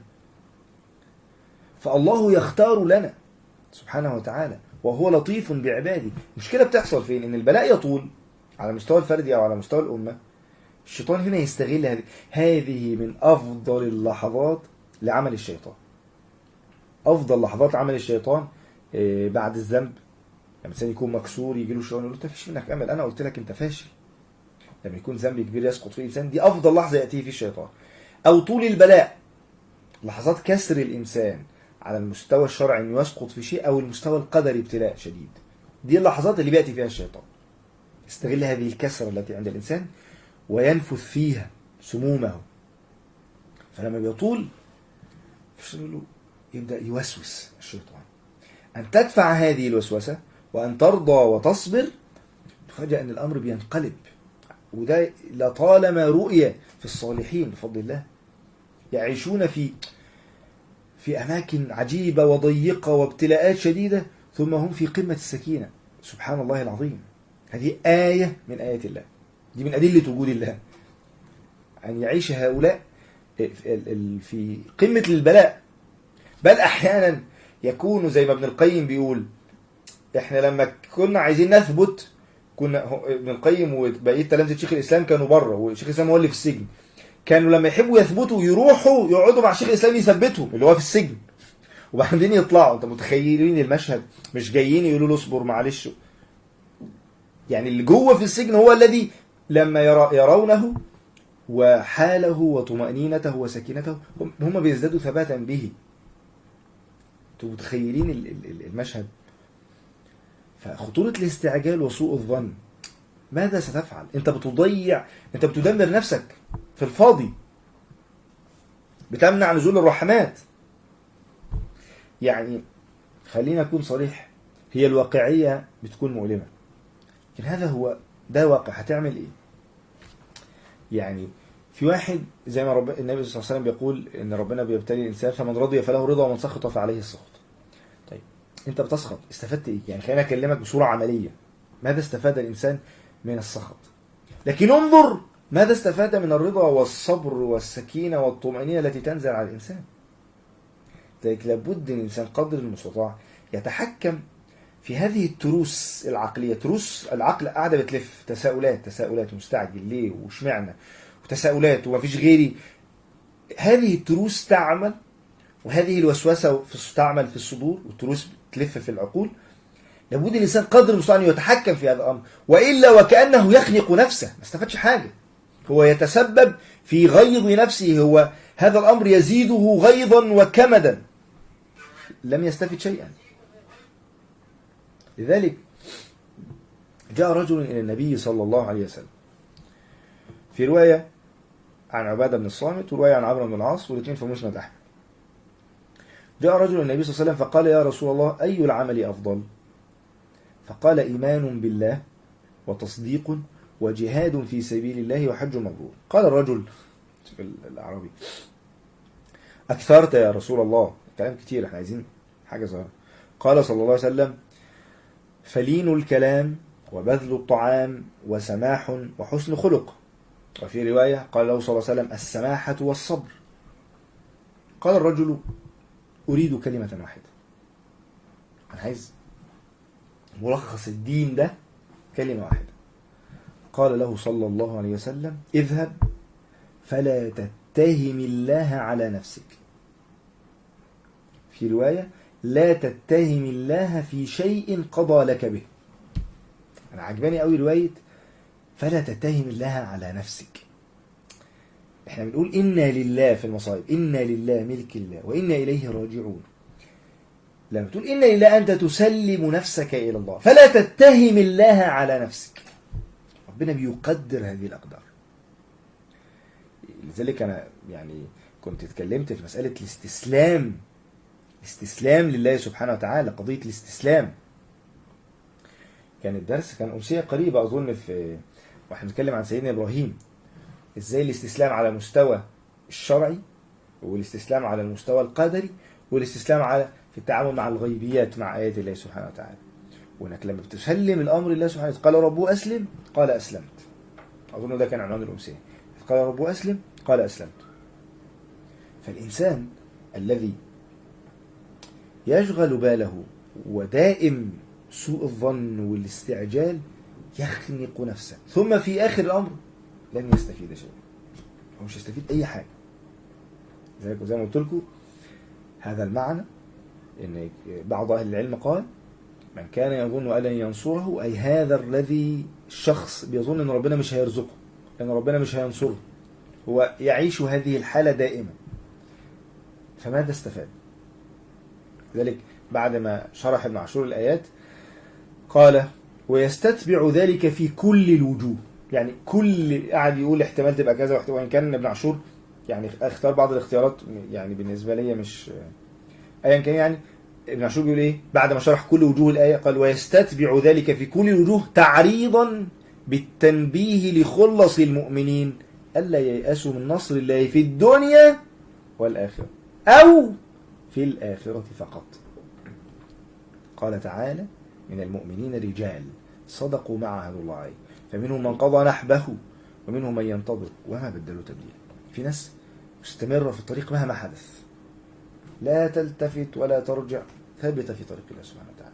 فالله يختار لنا سبحانه وتعالى وهو لطيف بعباده المشكلة بتحصل فين إن البلاء يطول على المستوى الفردي أو على مستوى الأمة الشيطان هنا يستغل هذه هذه من أفضل اللحظات لعمل الشيطان أفضل لحظات عمل الشيطان آه، بعد الذنب لما الإنسان يكون مكسور يجي له الشيطان يقول له أنت فيش منك أمل أنا قلت لك أنت فاشل لما يكون ذنب كبير يسقط فيه الإنسان دي أفضل لحظة يأتيه فيه الشيطان أو طول البلاء لحظات كسر الإنسان على المستوى الشرعي إنه يسقط في شيء أو المستوى القدري ابتلاء شديد دي اللحظات اللي بيأتي فيها الشيطان يستغل هذه الكسرة التي عند الإنسان وينفث فيها سمومه فلما بيطول فشنو له يبدأ يوسوس الشيطان أن تدفع هذه الوسوسة وأن ترضى وتصبر تفاجأ أن الأمر بينقلب وده لطالما رؤية في الصالحين بفضل الله يعيشون في في أماكن عجيبة وضيقة وابتلاءات شديدة ثم هم في قمة السكينة سبحان الله العظيم هذه آية من آيات الله دي من أدلة وجود الله أن يعيش هؤلاء في قمة البلاء بل أحيانا يكون زي ما ابن القيم بيقول احنا لما كنا عايزين نثبت كنا هو- ابن القيم وبقيه تلامذه شيخ الاسلام كانوا بره وشيخ الاسلام هو اللي في السجن كانوا لما يحبوا يثبتوا يروحوا يقعدوا مع شيخ الاسلام يثبتهم اللي هو في السجن وبعدين يطلعوا انت متخيلين المشهد مش جايين يقولوا له اصبر معلش يعني اللي جوه في السجن هو الذي لما يرى يرونه وحاله وطمأنينته وسكينته هم- هم بيزدادوا ثباتا به انتوا متخيلين ال- ال- ال- المشهد فخطورة الاستعجال وسوء الظن ماذا ستفعل انت بتضيع انت بتدمر نفسك في الفاضي بتمنع نزول الرحمات يعني خلينا اكون صريح هي الواقعية بتكون مؤلمة لكن هذا هو ده واقع هتعمل ايه يعني في واحد زي ما رب... النبي صلى الله عليه وسلم بيقول ان ربنا بيبتلي الانسان فمن رضي فله رضا ومن سخط فعليه السخط طيب انت بتسخط استفدت ايه يعني خلينا اكلمك بصوره عمليه ماذا استفاد الانسان من السخط لكن انظر ماذا استفاد من الرضا والصبر والسكينه والطمانينه التي تنزل على الانسان لذلك لابد ان الانسان قدر المستطاع يتحكم في هذه التروس العقليه تروس العقل قاعده بتلف تساؤلات تساؤلات مستعجل ليه واشمعنى وتساؤلات ومفيش غيري هذه التروس تعمل وهذه الوسوسه في تعمل في الصدور والتروس تلف في العقول لابد الانسان قدر المستطاع ان يتحكم في هذا الامر والا وكانه يخنق نفسه ما استفادش حاجه هو يتسبب في غيظ نفسه هو هذا الامر يزيده غيظا وكمدا لم يستفد شيئا لذلك جاء رجل الى النبي صلى الله عليه وسلم في روايه عن عبادة بن الصامت ورواية عن عمرو بن العاص والاثنين في مسند أحمد جاء رجل النبي صلى الله عليه وسلم فقال يا رسول الله أي العمل أفضل فقال إيمان بالله وتصديق وجهاد في سبيل الله وحج مبرور قال الرجل في الأعرابي أكثرت يا رسول الله كلام كتير احنا عايزين حاجة صغيرة قال صلى الله عليه وسلم فلين الكلام وبذل الطعام وسماح وحسن خلق وفي رواية قال له صلى الله عليه وسلم السماحة والصبر قال الرجل أريد كلمة واحدة أنا عايز ملخص الدين ده كلمة واحدة قال له صلى الله عليه وسلم اذهب فلا تتهم الله على نفسك في رواية لا تتهم الله في شيء قضى لك به أنا عجباني قوي رواية فلا تتهم الله على نفسك احنا بنقول إنا لله في المصائب إنا لله ملك الله وإنا إليه راجعون لما تقول إنا لله أنت تسلم نفسك إلى الله فلا تتهم الله على نفسك ربنا بيقدر هذه الأقدار لذلك أنا يعني كنت اتكلمت في مسألة الاستسلام استسلام لله سبحانه وتعالى قضية الاستسلام كان الدرس كان أمسية قريبة أظن في واحنا بنتكلم عن سيدنا إبراهيم إزاي الاستسلام على مستوى الشرعي والاستسلام على المستوى القدري والاستسلام على في التعامل مع الغيبيات مع آيات الله سبحانه وتعالى وانك لما بتسلم الامر لله سبحانه وتعالى قال ربه اسلم قال اسلمت اظن ده كان عنوان الامسيه قال ربه اسلم قال اسلمت فالانسان الذي يشغل باله ودائم سوء الظن والاستعجال يخنق نفسه ثم في اخر الامر لن يستفيد شيئا هو مش يستفيد اي حاجه زي زي ما قلت لكم هذا المعنى ان بعض اهل العلم قال من كان يظن أن لن ينصره أي هذا الذي الشخص بيظن أن ربنا مش هيرزقه أن ربنا مش هينصره هو يعيش هذه الحالة دائما فماذا استفاد ذلك بعد ما شرح ابن عاشور الآيات قال ويستتبع ذلك في كل الوجوه يعني كل قاعد يقول احتمال تبقى كذا واحتمال وان كان ابن عاشور يعني اختار بعض الاختيارات يعني بالنسبه لي مش ايا كان يعني ابن عاشور بيقول ايه بعد ما شرح كل وجوه الايه قال ويستتبع ذلك في كل الوجوه تعريضا بالتنبيه لخلص المؤمنين الا ييأسوا من نصر الله في الدنيا والاخره او في الاخره فقط قال تعالى من المؤمنين رجال صدقوا ما عهدوا الله عليه فمنهم من قضى نحبه ومنهم من ينتظر وما بدلوا تبديلا في ناس مستمرة في الطريق مهما حدث لا تلتفت ولا ترجع ثابتة في طريق الله سبحانه وتعالى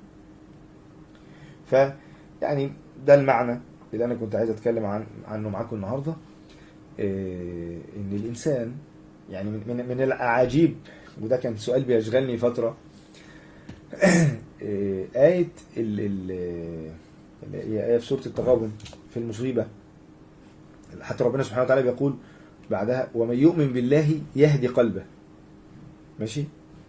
ف يعني ده المعنى اللي أنا كنت عايز أتكلم عن عنه معاكم النهاردة إيه إن الإنسان يعني من, من, من الأعاجيب وده كان سؤال بيشغلني فترة إيه آية ال ال هي آية في سورة التغابن في المصيبة حتى ربنا سبحانه وتعالى بيقول بعدها ومن يؤمن بالله يهدي قلبه ماشي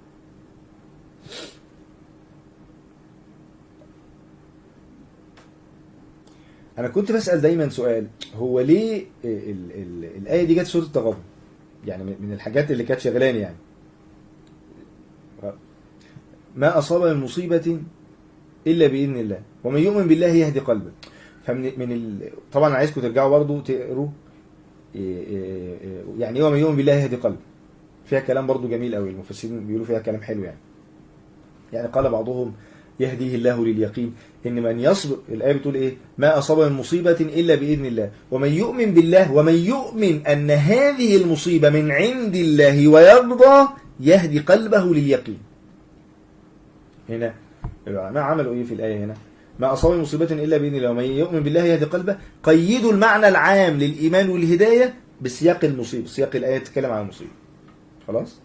انا كنت بسأل دايما سؤال هو ليه ال ال الآية دي جت في سورة التغابن يعني من الحاجات اللي كانت شغلاني يعني ما أصاب من مصيبة إلا بإذن الله ومن يؤمن بالله يهدي قلبه فمن من ال... طبعا عايزكم ترجعوا برضو تقروا يعني ومن يؤمن بالله يهدي قلبه فيها كلام برضو جميل قوي المفسرين بيقولوا فيها كلام حلو يعني يعني قال بعضهم يهديه الله لليقين ان من يصبر الايه بتقول ايه ما اصاب من مصيبه الا باذن الله ومن يؤمن بالله ومن يؤمن ان هذه المصيبه من عند الله ويرضى يهدي قلبه لليقين هنا العلماء عملوا ايه في الايه هنا ما اصاب من مصيبه الا باذن الله ومن يؤمن بالله يهدي قلبه قيدوا المعنى العام للايمان والهدايه بسياق المصيبه سياق الايه تتكلم عن المصيبه خلاص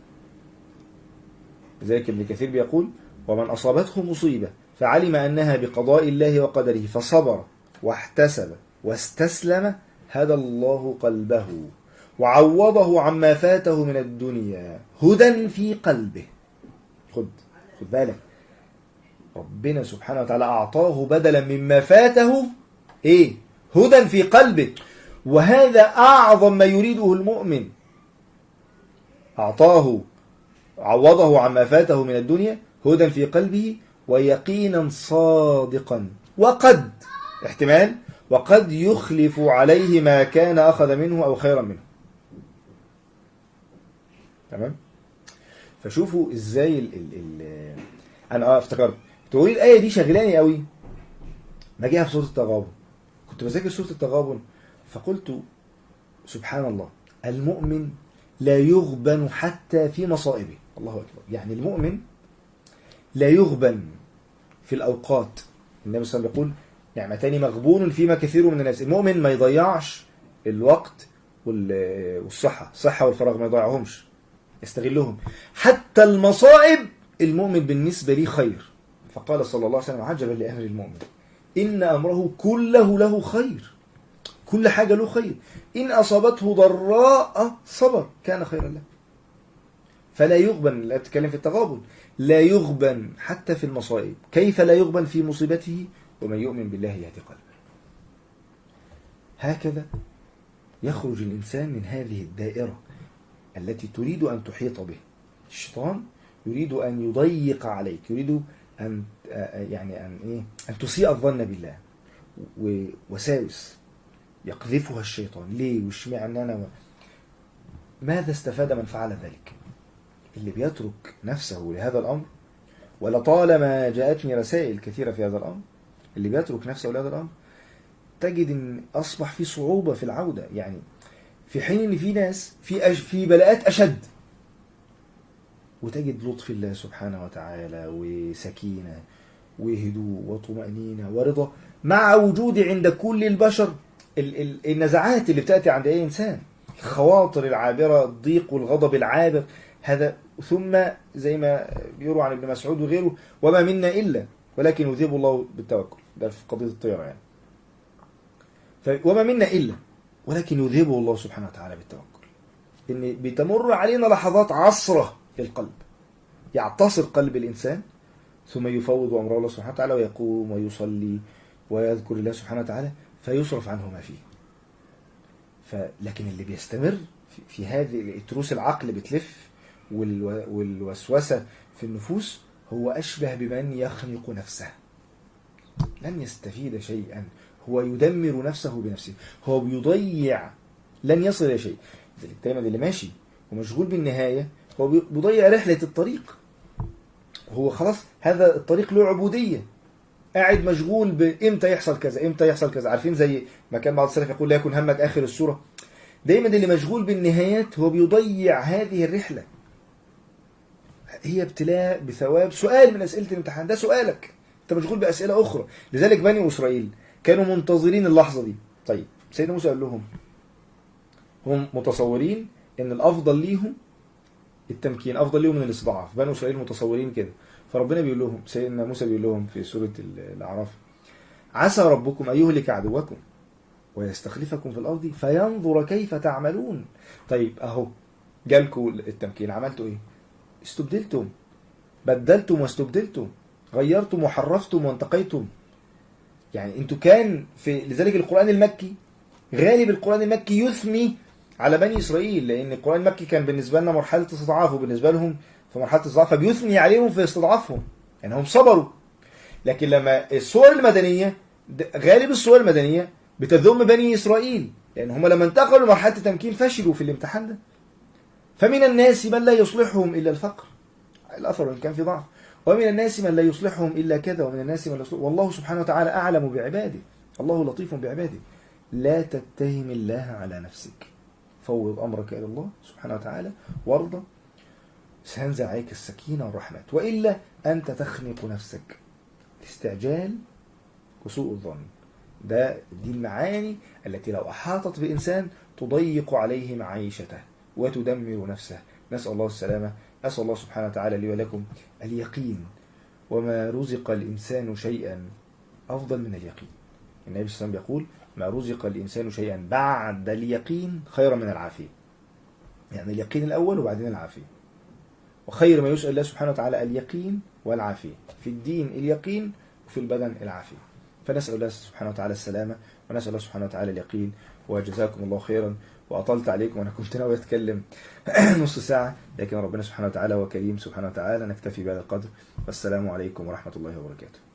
لذلك ابن كثير بيقول ومن أصابته مصيبة فعلم أنها بقضاء الله وقدره فصبر واحتسب واستسلم هدى الله قلبه وعوضه عما فاته من الدنيا هدى في قلبه خد خد بالك ربنا سبحانه وتعالى أعطاه بدلا مما فاته إيه هدى في قلبه وهذا أعظم ما يريده المؤمن أعطاه عوضه عما فاته من الدنيا هدى في قلبه ويقينا صادقا وقد احتمال وقد يخلف عليه ما كان أخذ منه أو خيرا منه تمام فشوفوا ازاي ال ال ال انا اه افتكرت تقول الايه دي شغلاني قوي ما جاها في سوره التغابن كنت بذاكر سوره التغابن فقلت سبحان الله المؤمن لا يغبن حتى في مصائبه الله اكبر يعني المؤمن لا يغبن في الاوقات النبي صلى الله عليه وسلم يقول نعمتان مغبون فيما كثير من الناس المؤمن ما يضيعش الوقت وال- والصحه الصحه والفراغ ما يضيعهمش يستغلهم حتى المصائب المؤمن بالنسبة لي خير فقال صلى الله عليه وسلم عجبا لأمر المؤمن إن أمره كله له خير كل حاجة له خير إن أصابته ضراء صبر كان خيرا له فلا يغبن لا تتكلم في التغابن لا يغبن حتى في المصائب كيف لا يغبن في مصيبته ومن يؤمن بالله يهدي قلبه هكذا يخرج الإنسان من هذه الدائرة التي تريد أن تحيط به الشيطان يريد أن يضيق عليك يريد أن يعني أن إيه أن تسيء الظن بالله ووساوس يقذفها الشيطان ليه واشمعنى أنا و... ماذا استفاد من فعل ذلك اللي بيترك نفسه لهذا الأمر ولطالما جاءتني رسائل كثيرة في هذا الأمر اللي بيترك نفسه لهذا الأمر تجد أن أصبح في صعوبة في العودة يعني في حين ان في ناس في أش في بلاءات اشد وتجد لطف الله سبحانه وتعالى وسكينه وهدوء وطمأنينة ورضا مع وجود عند كل البشر ال ال النزعات اللي بتأتي عند أي إنسان الخواطر العابرة الضيق والغضب العابر هذا ثم زي ما بيقولوا عن ابن مسعود وغيره وما منا إلا ولكن يذيب الله بالتوكل ده في قضية الطيرة يعني ف وما منا إلا ولكن يذهبه الله سبحانه وتعالى بالتوكل ان بتمر علينا لحظات عصرة للقلب يعتصر قلب الإنسان ثم يفوض أمره الله سبحانه وتعالى ويقوم ويصلي ويذكر الله سبحانه وتعالى فيصرف عنه ما فيه فلكن اللي بيستمر في هذه تروس العقل بتلف والوسوسة في النفوس هو أشبه بمن يخنق نفسه لن يستفيد شيئا هو يدمر نفسه بنفسه هو بيضيع لن يصل إلى شيء دايما اللي ماشي ومشغول بالنهاية هو بيضيع رحلة الطريق هو خلاص هذا الطريق له عبودية قاعد مشغول بامتى يحصل كذا امتى يحصل كذا عارفين زي ما كان بعض السلف يقول لا يكن همك آخر السورة دايما اللي مشغول بالنهايات هو بيضيع هذه الرحلة هي ابتلاء بثواب سؤال من أسئلة الامتحان ده سؤالك انت مشغول بأسئلة أخرى لذلك بني إسرائيل كانوا منتظرين اللحظة دي طيب سيدنا موسى قال لهم هم متصورين ان الافضل ليهم التمكين افضل ليهم من الاستضعاف بنو اسرائيل متصورين كده فربنا بيقول لهم سيدنا موسى بيقول لهم في سوره الاعراف عسى ربكم ان يهلك عدوكم ويستخلفكم في الارض فينظر كيف تعملون طيب اهو جالكم التمكين عملتوا ايه استبدلتم بدلتم واستبدلتم غيرتم وحرفتم وانتقيتم يعني انتوا كان في لذلك القرآن المكي غالب القرآن المكي يثني على بني إسرائيل لأن القرآن المكي كان بالنسبة لنا مرحلة استضعاف وبالنسبة لهم في مرحلة استضعاف فبيثني عليهم في استضعافهم يعني هم صبروا لكن لما الصور المدنية غالب الصور المدنية بتذم بني إسرائيل لأن هم لما انتقلوا لمرحلة التمكين فشلوا في الامتحان ده فمن الناس من لا يصلحهم إلا الفقر الأثر وإن كان في ضعف ومن الناس من لا يصلحهم إلا كذا ومن الناس من لا يصلحهم والله سبحانه وتعالى أعلم بعباده الله لطيف بعباده لا تتهم الله على نفسك فوض أمرك إلى الله سبحانه وتعالى وارضى سينزل عليك السكينة والرحمة وإلا أنت تخنق نفسك الاستعجال وسوء الظن ده دي المعاني التي لو أحاطت بإنسان تضيق عليه معيشته وتدمر نفسه نسأل الله السلامة أسأل الله سبحانه وتعالى لي ولكم اليقين وما رزق الإنسان شيئا أفضل من اليقين النبي صلى الله عليه وسلم يقول ما رزق الإنسان شيئا بعد اليقين خيرا من العافية يعني اليقين الأول وبعدين العافية وخير ما يسأل الله سبحانه وتعالى اليقين والعافية في الدين اليقين وفي البدن العافية فنسأل الله سبحانه وتعالى السلامة ونسأل الله سبحانه وتعالى اليقين وجزاكم الله خيرا وأطلت عليكم وأنا كنت ناوي أتكلم نص ساعة لكن ربنا سبحانه وتعالى هو كريم سبحانه وتعالى نكتفي بهذا القدر والسلام عليكم ورحمة الله وبركاته